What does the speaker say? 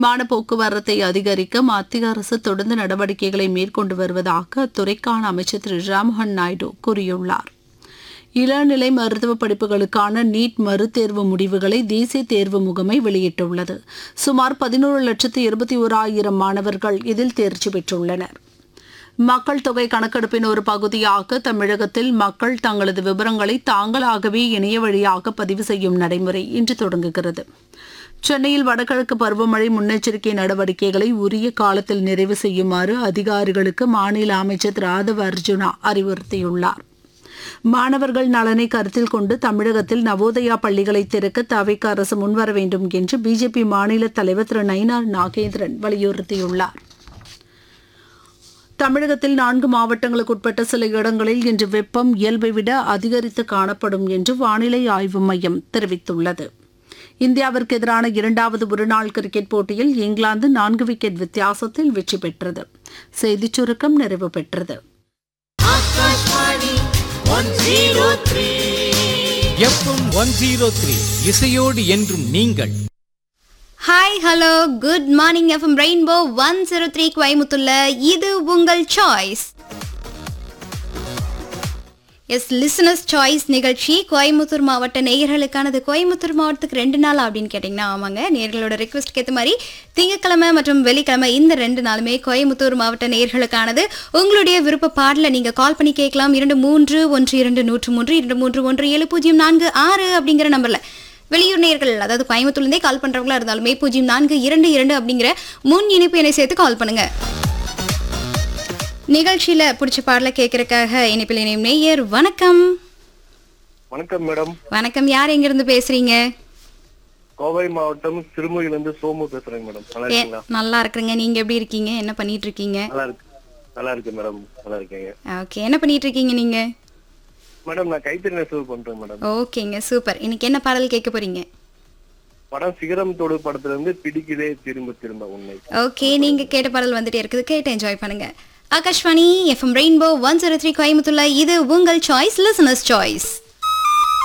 விமான போக்குவரத்தை அதிகரிக்க மத்திய அரசு தொடர்ந்து நடவடிக்கைகளை மேற்கொண்டு வருவதாக அத்துறைக்கான அமைச்சர் திரு ராம்மோகன் நாயுடு கூறியுள்ளார் இளநிலை மருத்துவ படிப்புகளுக்கான நீட் மறுதேர்வு முடிவுகளை தேசிய தேர்வு முகமை வெளியிட்டுள்ளது சுமார் பதினோரு லட்சத்து இருபத்தி ஓராயிரம் மாணவர்கள் இதில் தேர்ச்சி பெற்றுள்ளனர் மக்கள் தொகை கணக்கெடுப்பின் ஒரு பகுதியாக தமிழகத்தில் மக்கள் தங்களது விவரங்களை தாங்களாகவே இணைய வழியாக பதிவு செய்யும் நடைமுறை இன்று தொடங்குகிறது சென்னையில் வடகிழக்கு பருவமழை முன்னெச்சரிக்கை நடவடிக்கைகளை உரிய காலத்தில் நிறைவு செய்யுமாறு அதிகாரிகளுக்கு மாநில அமைச்சர் திரு ஆதவ அர்ஜுனா அறிவுறுத்தியுள்ளார் மாணவர்கள் நலனை கருத்தில் கொண்டு தமிழகத்தில் நவோதயா பள்ளிகளை திறக்க தவிக அரசு முன்வர வேண்டும் என்று பிஜேபி மாநில தலைவர் திரு நயினார் நாகேந்திரன் வலியுறுத்தியுள்ளார் தமிழகத்தில் நான்கு மாவட்டங்களுக்கு உட்பட்ட சில இடங்களில் இன்று வெப்பம் இயல்பை விட அதிகரித்து காணப்படும் என்று வானிலை ஆய்வு மையம் தெரிவித்துள்ளது இந்தியாவிற்கு எதிரான இரண்டாவது ஒருநாள் கிரிக்கெட் போட்டியில் இங்கிலாந்து நான்கு விக்கெட் வித்தியாசத்தில் வெற்றி பெற்றது செய்திச் சுருக்கம் நிறைவு பெற்றது எஃப்எம் ஒன் ஜீரோ த்ரீ இசையோடு என்றும் நீங்கள் hi hello good morning FM rainbow one zero three கோயமுத்துள்ள இது உங்கள் சாய்ஸ் எஸ் லிசனர்ஸ் சாய்ஸ் நிகழ்ச்சி கோயம்புத்தூர் மாவட்ட நேயர்களுக்கானது கோயம்புத்தூர் மாவட்டத்துக்கு ரெண்டு நாள் அப்படின்னு கேட்டிங்கன்னா ஆமாங்க நேயர்களோட ரெக்வஸ்ட்க்கு ஏற்ற மாதிரி திங்கட்கிழமை மற்றும் வெள்ளிக்கிழமை இந்த ரெண்டு நாளுமே கோயம்புத்தூர் மாவட்ட நேயர்களுக்கானது உங்களுடைய விருப்ப பாடல நீங்கள் கால் பண்ணி கேட்கலாம் இரண்டு மூன்று ஒன்று இரண்டு நூற்று மூன்று இரண்டு மூன்று ஒன்று ஏழு பூஜ்ஜியம் நான்கு ஆறு அப்படிங்கிற நம்பரில் வெளியூர் நேர்கள் அதாவது கோயம்புத்தூர்லேருந்தே கால் பண்ணுறவங்களா இருந்தாலுமே பூஜ்ஜியம் நான்கு இரண்டு இரண்டு அப்படிங்கிற முன் இணைப்பு எண்ணை சேர்த்து கால் பண்ணுங்க நிகழ்ச்சியில பிடிச்ச பாடல கேட்கறக்காக இணைப்பில் இணையும் நேயர் வணக்கம் வணக்கம் மேடம் வணக்கம் யார் எங்க இருந்து பேசுறீங்க கோவை மாவட்டம் சிறுமுகையிலிருந்து சோமு பேசுறேங்க மேடம் நல்லா ஏ, இருக்கீங்களா நல்லா இருக்கிறேங்க நீங்க எப்படி இருக்கீங்க என்ன பண்ணிட்டு இருக்கீங்க நல்லா இருக்கு நல்லா இருக்கு மேடம் நல்லா இருக்கீங்க ஓகே என்ன பண்ணிட்டு இருக்கீங்க நீங்க மேடம் நான் கைத்தறி நெசவு பண்றேன் மேடம் ஓகேங்க சூப்பர் இன்னைக்கு என்ன பாடல் கேட்க போறீங்க படம் சிகரம் தொடு படத்துல இருந்து பிடிக்குதே திரும்ப திரும்ப உண்மை ஓகே நீங்க கேட்ட பாடல் வந்துட்டே இருக்குது கேட்டு என்ஜாய் பண்ணுங்க Akashvani FM rainbow one zero three கோயம்புத்தூர்ல இது உங்கள் சாய்ஸ் லிசனர்ஸ் சாய்ஸ்